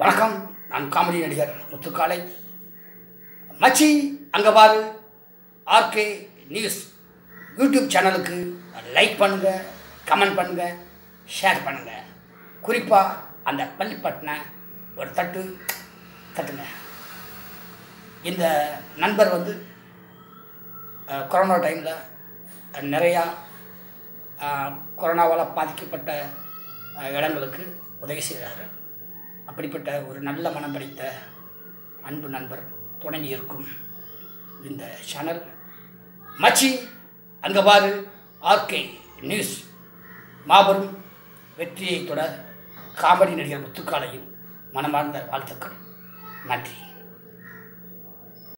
வணக்கம் நான் காமெடி நடிகர் முத்துக்காலை மச்சி அங்கே பாரு ஆர்கே நியூஸ் யூடியூப் சேனலுக்கு லைக் பண்ணுங்கள் கமெண்ட் பண்ணுங்கள் ஷேர் பண்ணுங்கள் குறிப்பாக அந்த பள்ளி பட்டனை ஒரு தட்டு தட்டுங்க இந்த நண்பர் வந்து அஹ், கொரோனா டைமில் நிறையா அஹ், கொரோனாவால் பாதிக்கப்பட்ட அஹ், இடங்களுக்கு உதவி செய்கிறாரு அப்படிப்பட்ட ஒரு நல்ல மனம் படைத்த அன்பு நண்பர் துணங்கி இருக்கும் இந்த சேனல் மச்சி அங்கே பாரு ஆர்கே நியூஸ் மாபெரும் வெற்றியை தொட காமெடி நடிகர் முத்துக்காலையும் மனமார்ந்த வாழ்த்துக்கள் நன்றி